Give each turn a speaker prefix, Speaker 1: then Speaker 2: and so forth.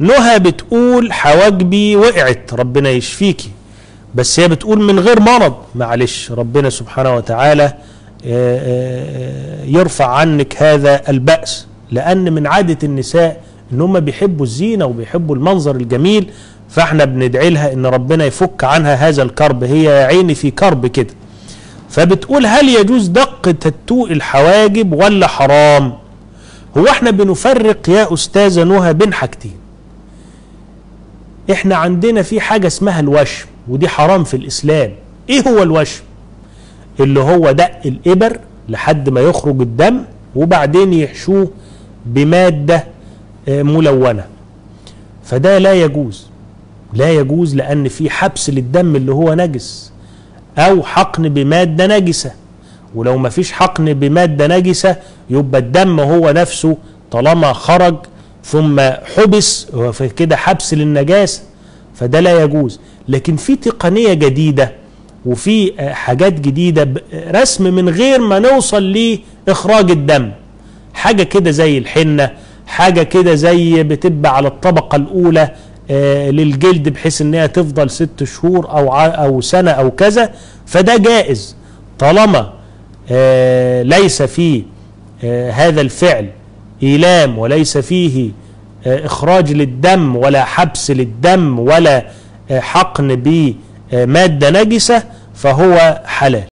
Speaker 1: نهى بتقول حواجبي وقعت ربنا يشفيكي بس هي بتقول من غير مرض معلش ربنا سبحانه وتعالى آه، آه، يرفع عنك هذا البأس لأن من عادة النساء إن هم بيحبوا الزينة وبيحبوا المنظر الجميل فاحنا بندعي لها إن ربنا يفك عنها هذا الكرب هي يا عيني في كرب كده فبتقول هل يجوز دق تاتو الحواجب ولا حرام هو احنا بنفرق يا أستاذة نهى بين حاجتين احنا عندنا في حاجة اسمها الوشم ودي حرام في الإسلام ايه هو الوشم اللي هو دق الإبر لحد ما يخرج الدم وبعدين يحشوه بمادة آه، ملونة فده لا يجوز لا يجوز لأن في حبس للدم اللي هو نجس أو حقن بمادة نجسة ولو ما فيش حقن بمادة نجسة يبقى الدم هو نفسه طالما خرج ثم حبس هو في كده حبس للنجاسة فده لا يجوز لكن في تقنية جديدة وفي آه، حاجات جديدة ب- رسم من غير ما نوصل لإخراج الدم حاجة كده زي الحنة حاجة كده زي بتبقى على الطبقة الأولى آه، للجلد بحيث انها تفضل ست شهور او ع- او سنة او كذا فده جائز طالما آه، ليس فيه آه، هذا الفعل إيلام وليس فيه آه، إخراج للدم ولا حبس للدم ولا آه، حقن بمادة نجسة فهو حلال